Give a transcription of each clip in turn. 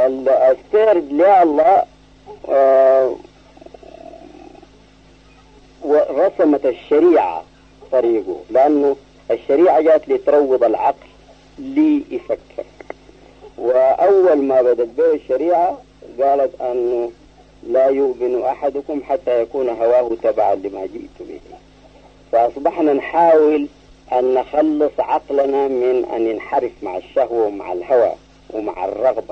السير لله آه ورسمت الشريعة طريقه لأنه الشريعة جات لتروض العقل ليفكر وأول ما بدت به الشريعة قالت أنه لا يؤمن أحدكم حتى يكون هواه تبعا لما جئت به فأصبحنا نحاول أن نخلص عقلنا من أن ينحرف مع الشهوة ومع الهوى ومع الرغبة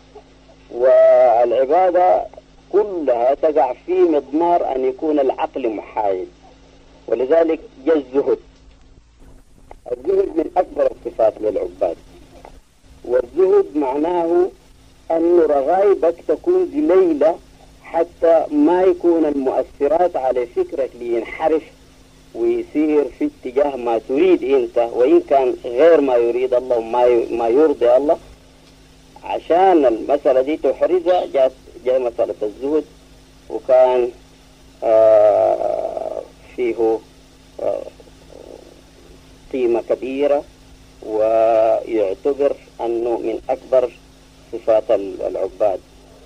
والعبادة كلها تقع في مضمار أن يكون العقل محايد ولذلك جاء الزهد الزهد من أكبر الصفات للعباد والزهد معناه أن رغائبك تكون ذليلة حتى ما يكون المؤثرات على فكرك لينحرف ويصير في اتجاه ما تريد انت وان كان غير ما يريد الله وما ما يرضي الله عشان المسألة دي تحرزها جاء جاء مسألة الزهد وكان آه فيه آه قيمة كبيرة ويعتبر أنه من أكبر صفات العباد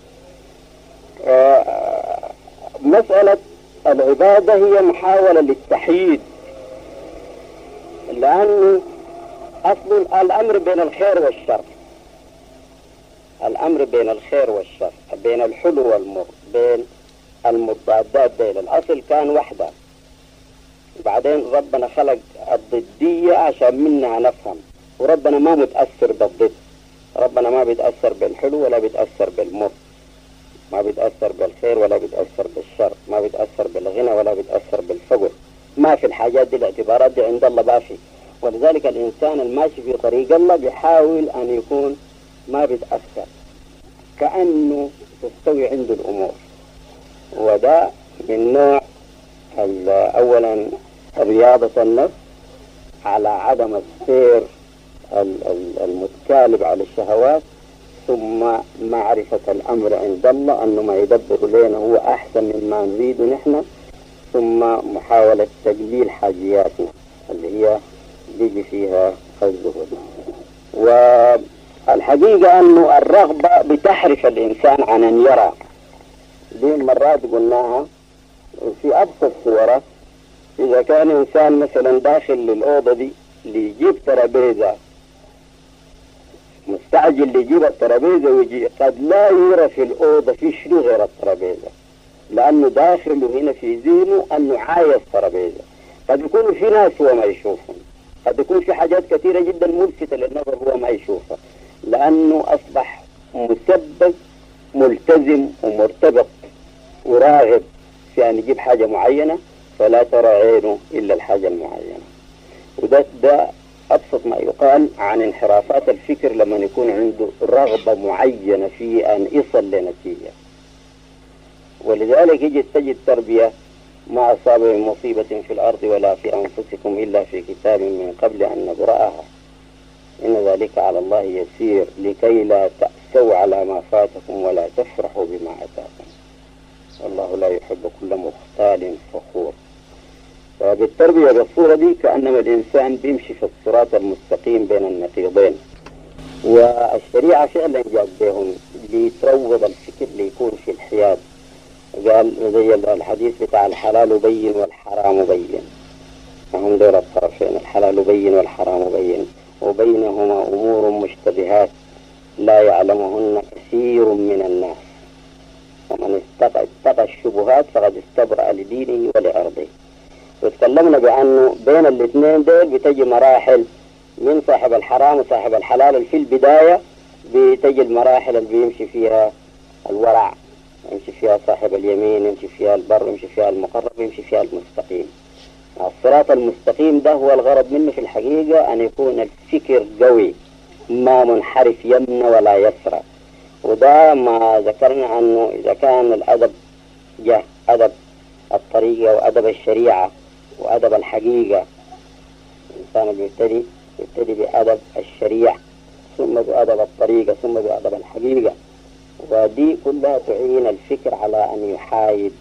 آه مسألة العبادة هي محاولة للتحييد لأنه أصل الأمر بين الخير والشر الأمر بين الخير والشر بين الحلو والمر بين المضادات بين الأصل كان وحدة بعدين ربنا خلق الضدية عشان منها نفهم وربنا ما متأثر بالضد ربنا ما بيتأثر بالحلو ولا بيتأثر بالمر ما بيتأثر بالخير ولا بيتأثر بالشر ما بيتأثر بالغنى ولا بيتأثر بالفقر ما في الحاجات دي الاعتبارات دي عند الله بافي ولذلك الإنسان الماشي في طريق الله بيحاول أن يكون ما بيتأثر كأنه تستوي عنده الأمور وده من نوع أولا رياضة النفس على عدم السير المتكالب على الشهوات ثم معرفة الأمر عند الله أنه ما يدبر لنا هو أحسن مما نريد نحن ثم محاولة تقليل حاجياتنا اللي هي بيجي فيها الزهد والحقيقة أنه الرغبة بتحرف الإنسان عن أن يرى دي مرات قلناها في أبسط صورة إذا كان إنسان مثلا داخل للأوضة دي ليجيب ترابيزة مستعجل يجيب الترابيزة ويجي قد لا يرى في الأوضة في شنو غير الترابيزة لأنه داخله هنا في ذهنه أنه عايز ترابيزة قد يكون في ناس هو ما يشوفهم قد يكون في حاجات كثيرة جدا ملفتة للنظر هو ما يشوفها لأنه أصبح مسبب ملتزم ومرتبط وراغب في أن يجيب حاجة معينة فلا ترى عينه إلا الحاجة المعينة وده ده أبسط ما يقال عن انحرافات الفكر لما يكون عنده رغبة معينة في أن يصل لنتيجة ولذلك يجي تجد التربية ما أصاب من مصيبة في الأرض ولا في أنفسكم إلا في كتاب من قبل أن نبرأها إن ذلك على الله يسير لكي لا تأسوا على ما فاتكم ولا تفرحوا بما أتاكم والله لا يحب كل مختال فخور فبالتربية بالصورة دي كأنما الإنسان بيمشي في الصراط المستقيم بين النقيضين والشريعة فعلا جات بهم لتروض الفكر ليكون في الحياد قال زي الحديث بتاع الحلال بين والحرام بين هم دول الطرفين الحلال بين والحرام بين وبينهما أمور مشتبهات لا يعلمهن كثير من الناس ومن اتقى الشبهات فقد استبرأ لدينه ولعرضه وتكلمنا بأنه بين الاثنين دول بتجي مراحل من صاحب الحرام وصاحب الحلال في البداية بتجي المراحل اللي بيمشي فيها الورع يمشي فيها صاحب اليمين يمشي فيها البر يمشي فيها المقرب يمشي فيها المستقيم الصراط المستقيم ده هو الغرض منه في الحقيقة أن يكون الفكر قوي ما منحرف يمنى ولا يسرى وده ما ذكرنا أنه إذا كان الأدب جه أدب الطريقة وأدب الشريعة وأدب الحقيقة الإنسان بيبتدي يبتدي بأدب الشريعة ثم بأدب الطريقة ثم بأدب الحقيقة ودي كلها تعين الفكر على أن يحايد